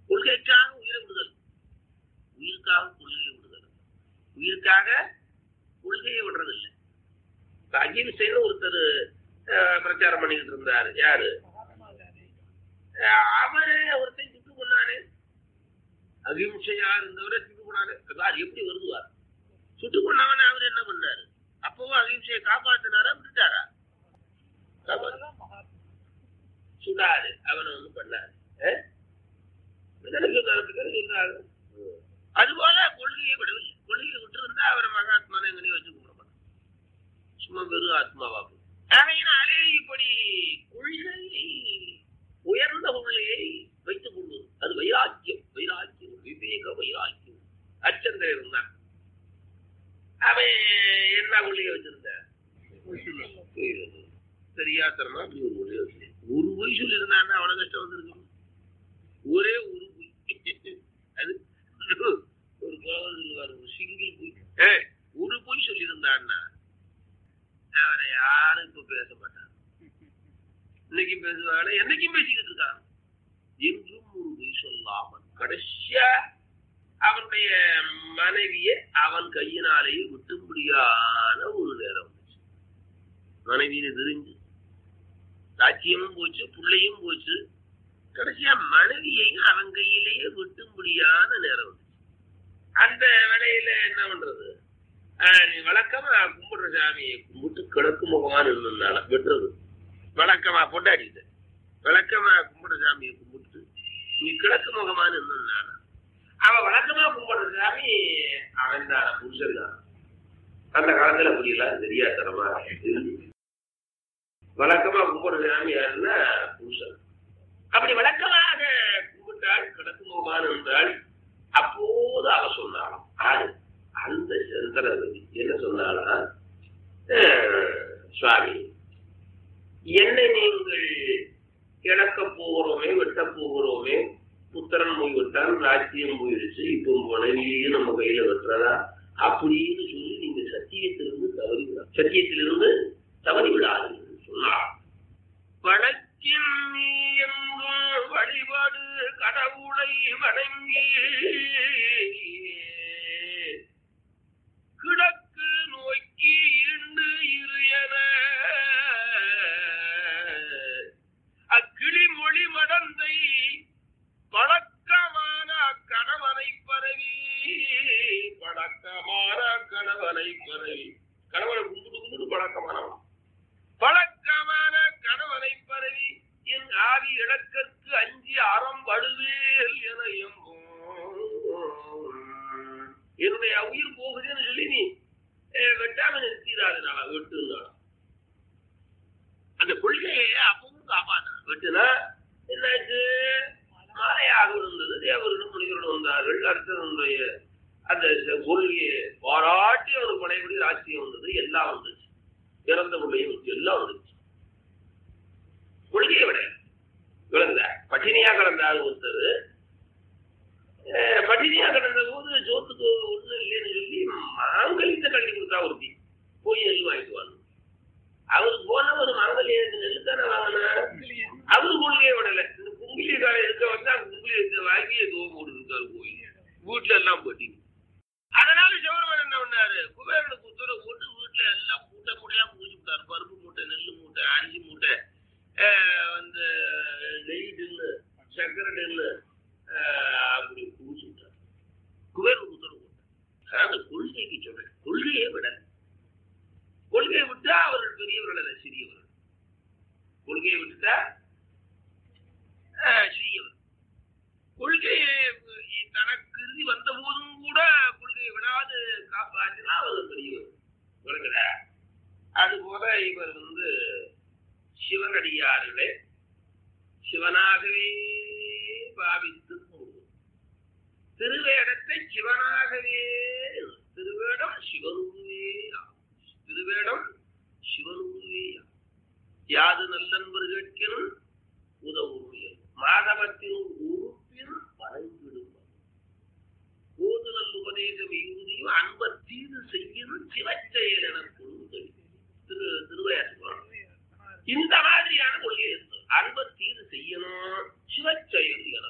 கொள்கைக்காக உயிரை விடுதல் உயிருக்காக கொள்கையை விடுதல் உயிருக்காக கொள்கையை விடுறதில்லை இப்ப அகிம்சைன்னு ஒருத்தர் அஹ், பிரச்சாரம் பண்ணிக்கிட்டு இருந்தாரு யாரு அஹ், அவரு ஒருத்தன் சுட்டு கொண்டாரு அகிம்சையா இருந்தவரை சுட்டு கொண்டாரு அது எப்படி வருதுவார் சுட்டு கொண்டவன அவர் என்ன பண்ணாரு அப்பவும் அகிம்சையை காப்பாத்தினாரா விட்டுட்டாரா காப்பாத்து- சுடாரு அவனை வந்து பண்ணாரு அஹ்? விடுதலைக்கு தரத்துக்கு சொல்றாரு அதுபோல கொள்கையை விடவில்லை கொள்கையை விட்டு அவரை மகாத்மான எங்கனையும் வச்சு கும்பிட சும்மா வெறும் ஆத்மாவா போய். ஆகையினாலே இப்படி கொள்கையை உயர்ந்த கொள்கையை வைத்துக் கொள்வது அது வைராக்கியம் வைராக்கியம் விவேக வைராக்கியம் அச்சந்திரன் இருந்தான் அவன் என்ன கொள்கையை வச்சிருந்தான் தெரியாதனமா அப்படி ஒரு கொள்கையை வச்சிருந்தான் ஒரு பொய் சொல்லியிருந்தான்னா அவ்வளவு கஷ்டம் வந்திருக்கும் ஒரே ஒரு பொய் அது ஒரு குலவர் சொல்லுவார் ஒரு சிங்கிள் பொய் ஏய், ஒரு பொய் சொல்லியிருந்தான்னா அவரை யாரும் இப்ப பேச மாட்டாங்க இன்னைக்கும் பேசுவாங்க என்னைக்கும் பேசிக்கிட்டு இருக்காங்க என்றும் ஒரு பொய் சொல்லாமல் கடைசியா அவனுடைய மனைவியை அவன் கையினாலேயே விட்டும்படியான ஒரு நேரம் வந்துச்சு மனைவியை தெரிஞ்சு சாட்சியமும் போச்சு பிள்ளையும் போச்சு கடைசியா மனைவியையும் அவன் கையிலேயே விட்டும்படியான நேரம் வந்துச்சு அந்த வேலையில என்ன பண்றது ஆஹ் நீ வழக்கமா கும்பிடுற சாமியை கும்பிட்டு கிழக்கு முகமா நின்றுனால வெட்டுறது வழக்கமா பொண்டாடிட்டு வழக்கமா கும்பிடுற சாமியை கும்பிட்டு நீ கிழக்கு முகமா நின்றுனால அவன் வழக்கமா கும்பிடுற சாமி அவன் தான் புருஷன் தான் அந்த காலத்துல புரியலாம் தெரியாதனமா இருந்துச்சு வழக்கமா கும்பிடுற சாமி யாருன்னா புருஷன் அப்படி வழக்கமாக கும்பிட்டாள் கிழக்கு முகமான என்றால் அப்போது அவ சொன்னாளாம் ஆறு அந்த சந்திரவதி என்ன சொன்னாலாம் சுவாமி என்னை நீங்கள் இழக்க போகிறோமே வெட்ட போகிறோமே புத்திரன் போய் விட்டான் ராஜ்யம் போயிடுச்சு இப்போ மனைவியையும் நம்ம கையில வெட்டுறதா அப்படின்னு சொல்லி நீங்க சத்தியத்திலிருந்து தவறி விடா சத்தியத்திலிருந்து தவறி விடாதீர்கள் சொன்னார் வழக்கின் நீ என்றும் வழிபாடு கடவுளை வணங்கி கிழக்கு நோக்கி இருண்டு இரு என அக்கிளி மொழி மடந்தை பழக்கமான கணவனை பரவி பழக்கமான கணவனை பரவி கணவனை கும்பிட்டு கும்பிட்டு பழக்கமானவன் பழக்கமான கணவனை பரவி என் ஆவி இழக்கற்கு அஞ்சி அறம் படுவேல் என எம்பும். என்னுடைய உயிர் போகுதுன்னு சொல்லி நீ அஹ், வெட்டாம நிறுத்திடாதனால வெட்டுனால அந்த கொள்கையை அப்பவும் காப்பாற்ற வெட்டுனா என்னாச்சு மாலையாக இருந்தது தேவர்களும் முனிவர்களும் வந்தார்கள் அடுத்தவனுடைய அந்த கொள்கையை பாராட்டி அவர் படையபடி ராஜ்யம் வந்தது எல்லாம் வந்துச்சு இறந்த பிள்ளையும் வச்சு எல்லாம் வந்துச்சு கொள்கையை விட விளங்குதா பட்டினியா கிடந்தாரு ஒருத்தர் அஹ், பட்டினியா கிடந்த போது சோத்துக்கு ஒண்ணு இல்லைன்னு சொல்லி மாங்கல்யத்தை கட்டி கொடுத்தா ஒருத்தி போய் நெல் வாங்கிட்டு வரணும் அவரு போன ஒரு மாங்கல்யத்துக்கு நெல் தானே வாங்கினா அவரு கொள்கையை விடல இந்த குங்கிலி காலை இருக்க வந்தா குங்கிலி வாங்கி ஏதோ போட்டுருக்காரு கோயில் வீட்டுல எல்லாம் போட்டிங்க அதனால சிவருமன் என்ன பண்ணாரு குபேரனுக்கு உத்தரவு போட்டு வீட்டுல எல்லாம் மூட்டை மூட்டையா பூஜை விட்டாரு பருப்பு மூட்டை நெல் மூட்டை அரிசி மூட்டை ஆஹ் வந்து நெய் டின்னு சர்க்கரை டின்னு ஆஹ் அப்படி பூஜை விட்டாரு குபேரனுக்கு உத்தரவு போட்டார் அந்த கொள்கைக்கு சொல்றேன் கொள்கையை விட கொள்கையை விட்டா அவர்கள் பெரியவர்கள் அல்ல சிறியவர்கள் கொள்கையை விட்டுட்டா ஆஹ் சிறியவர் கொள்கையை தனக்கு இறுதி வந்த போதும் கூட கொள்கையை விடாது காப்பாற்றினா அவர் பெரியவர் விளங்குதா அது போல இவர் வந்து சிவனடியார்களே சிவனாகவே பாவித்து கூறுவோம் திருவேடத்தை சிவனாகவே திருவேடம் சிவனுருவே ஆகும். திருவேடம் சிவனுருவே ஆகும். யாது நல்லன்பர் கேட்கினும் உதவுமையல் மாதவத்தின் உறுப்பின் வணங்கிடும் ஓதுதல் உபதேசம் இறுதியும் அன்பர் தீது செய்யும் சிவச்செயல் என கொள்ளுதல் திரு திருவையாற்றுவாங்க இந்த மாதிரியான கொள்கை இருக்கு அன்பர் தீது செய்யணும் சிவச்செயல் என